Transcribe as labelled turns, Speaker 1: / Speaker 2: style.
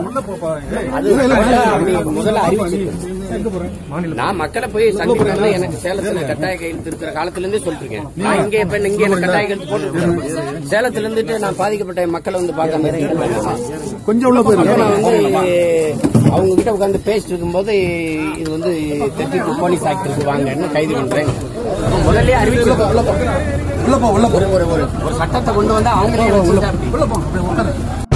Speaker 1: அது அப்படி முதல்ல அறிவிச்சிருக்கேன் நான் மக்களை போய் சந்திக்கிறதுல எனக்கு சேலத்துல கட்டாய கையெழுத்து இருக்கிற காலத்துல இருந்தே சொல்லிருக்கேன் நான் இங்க இப்ப இங்க எனக்கு கட்டாய கையெழுத்து போட்டு சேலத்துல இருந்துட்டு நான் பாதிக்கப்பட்ட மக்களை வந்து பார்க்காம இருக்கேன்.
Speaker 2: கொஞ்சம் உள்ள போயிருங்க
Speaker 1: அப்ப நான் வந்து அவங்க கிட்ட உட்கார்ந்து பேசிட்டு இருக்கும்போது இது வந்து திருச்சி போலீஸ் ஆக்டருக்கு வாங்கன்னு கைது பண்றேன் முதல்ல அறிவிச்சிருக்கோம்
Speaker 2: உள்ள போ உள்ள போ
Speaker 1: ஒரு ஒரு ஒரு ஒரு சட்டத்தை கொண்டு வந்தா அவங்களே வச்சிருந்தா அப்படி.
Speaker 2: உள்ள போ அப்படியே உட்காரு